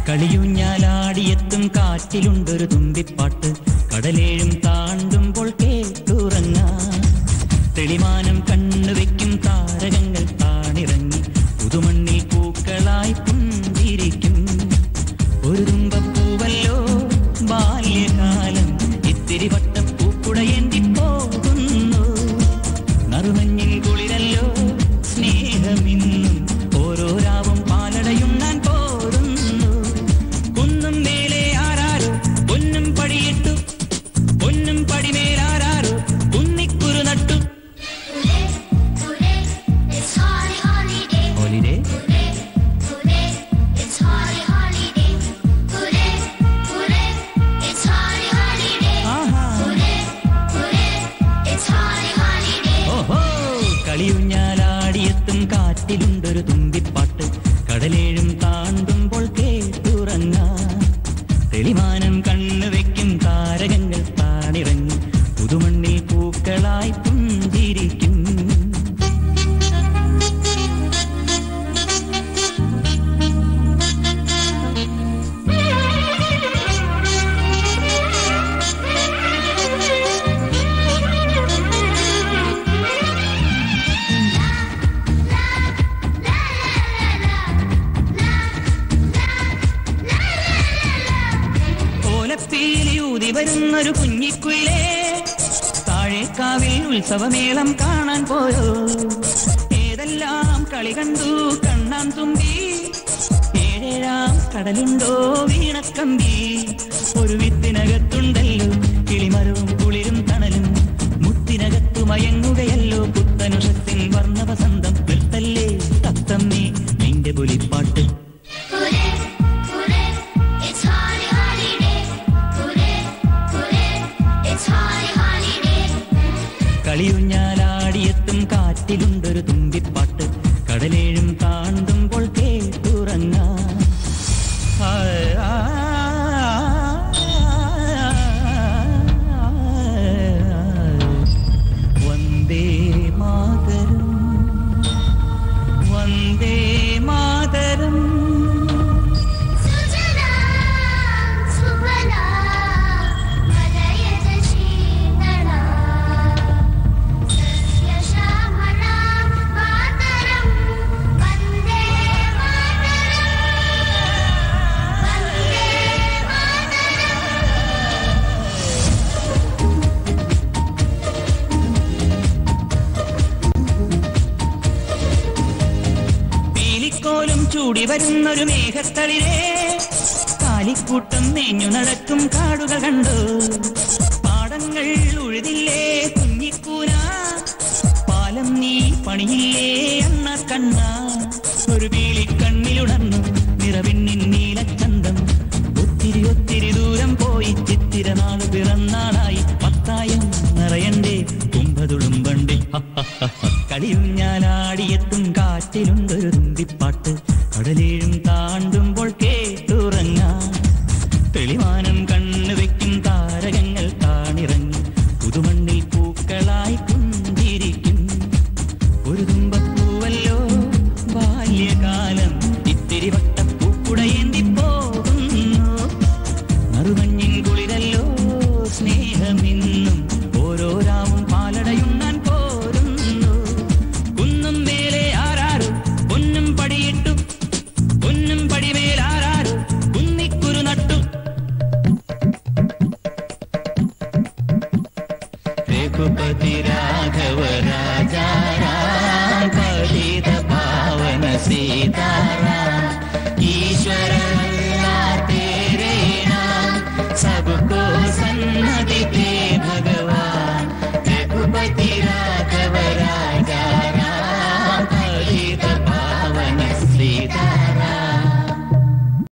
കളിയുഞ്ഞാലാടിയെത്തും കാറ്റിലുണ്ടൊരു തുമ്പിപ്പാട്ട് കടലേഴും താണ്ടുമ്പോൾ കേട്ടുറങ്ങാം തെളിമാനം കണ്ണുവെക്കും താരകങ്ങൾ താണിറങ്ങി പുതുമണ്ണിൽ പൂക്കളായി പുഞ്ചിരിക്കും ഒരു തുമ്പപ്പൂവല്ലോ ബാല്യകാലം ഇത്തിരി വട്ടപ്പൂക്കുടയേന്തി പോകുന്നു നറുമഞ്ഞിൽ കുളിരല്ലോ സ്നേഹമിന്നും ഓരോ രാവും പാലടയുണ്ണാൻ പോരുന്നു കുന്നും മേലെ ആരാരോ പൊന്നും പടിയിട്ടു പൊന്നും പടിമേലാരാരോ കുന്നിക്കുരു നട്ടു It's holly holiday. Holiday Hooray, hooray, it's holly holiday. Hooray, hooray, it's holly holiday. ആഹാ Hooray, hooray, it's holly holiday. ഓഹോ കളിയുഞ്ഞാലാടിയെത്തും കാറ്റിലുണ്ടൊരു തുമ്പിപ്പാട്ട് കടലേഴും താണ്ടുമ്പോൾ കേട്ടുറങ്ങാം തെളിമാനം കണ്ണുവെക്കും താരകങ്ങൾ താണിറങ്ങി പുതുമണ്ണിൽ പൂക്കളായി പുഞ്ചിരിക്കും ഓലപ്പീലി ഊതി വരുന്നൊരു കുഞ്ഞിക്കുയിലേ താഴേക്കാവിൽ ഉത്സവമേളം കാണാൻ പോയോ ഏതെല്ലാം കളി കണ്ടു കണ്ണാൻ തുമ്പി ഏഴേഴാം കടലുണ്ടോ വീണക്കമ്പി ഒരു വിത്തിനകത്തുണ്ടല്ലോ കിളിമരവും കുളിരും തണലും മുത്തിനകത്തു മയങ്ങുകയല്ലോ പുത്തനുഷത്തിൻ വർണ്ണവസന്തം നിർത്തല്ലേ തത്തമ്മേ നിന്റെ പുലിപ്പാട്ട് Hooray, hooray, it's holly holiday. Hooray, hooray, it's holly holiday. കളിയുഞ്ഞാലാടിയെത്തും കാറ്റിലുണ്ടൊരു തുമ്പിപ്പാട്ട് കടലേഴും താണ്ടുമ്പോൾ കേട്ടുറങ്ങാം ആ, ആ, വന്ദേ മാതരം വന്ദേ മാതരം സുജലാം സുഫലാം മലയജശീതളാം സസ്യശ്യാമളാം മാതരം വന്ദേ മാതരം വന്ദേ മാതരം പീലിക്കോലും ചൂടി വരുന്നൊരു മേഘത്തളിരേ കാലിക്കൂട്ടം മേഞ്ഞു നടക്കും കാടുകൾ കണ്ടു പാടങ്ങൾ ഉഴുതില്ലേ കുഞ്ഞിക്കൂന പാലം നീ പണിയില്ലേ അണ്ണ കണ്ണ ഒരു പീലിക്കണ്ണിലുണർന്നു നിറവിണ്ണിൻ നീലച്ചന്തം ഒത്തിരി ഒത്തിരി ദൂരം പോയി ചിത്തിരനാള് പിറന്നാളായി പത്തായം നിറയണ്ടേ കുമ്പതുളുമ്പണ്ടേ കളിയുഞ്ഞാലാടിയെത്തും കാറ്റിലുണ്ടൊരു തുമ്പിപ്പാട്ട് കടലേഴും താണ്ടുമ്പോൾ കേട്ടുറങ്ങാം തെളിമാനം കണ്ണുവെക്കും താരകങ്ങൾ താണിറങ്ങി പുതുമണ്ണിൽ പൂക്കളായി പുഞ്ചിരിക്കും ഒരു തുമ്പപ്പൂവല്ലോ ബാല്യകാലം ഇത്തിരി വട്ടപ്പൂക്കുടയേന്തി പോകുന്നു നറുമഞ്ഞിൻ കുളിരല്ലോ സ്നേഹമെന്നും ഓരോ രാവും പാലടയുണ്ണാൻ പോരുന്നു കുന്നും മേലെ ആരാരോ പൊന്നും പടിയിട്ടു പൊന്നും പടിമേലാരാരോ കുന്നിക്കുരു നട്ടു രഘുപതി രാഘവ രാജാറാം പതിത പാവന സീതാറാം ഈശ്വര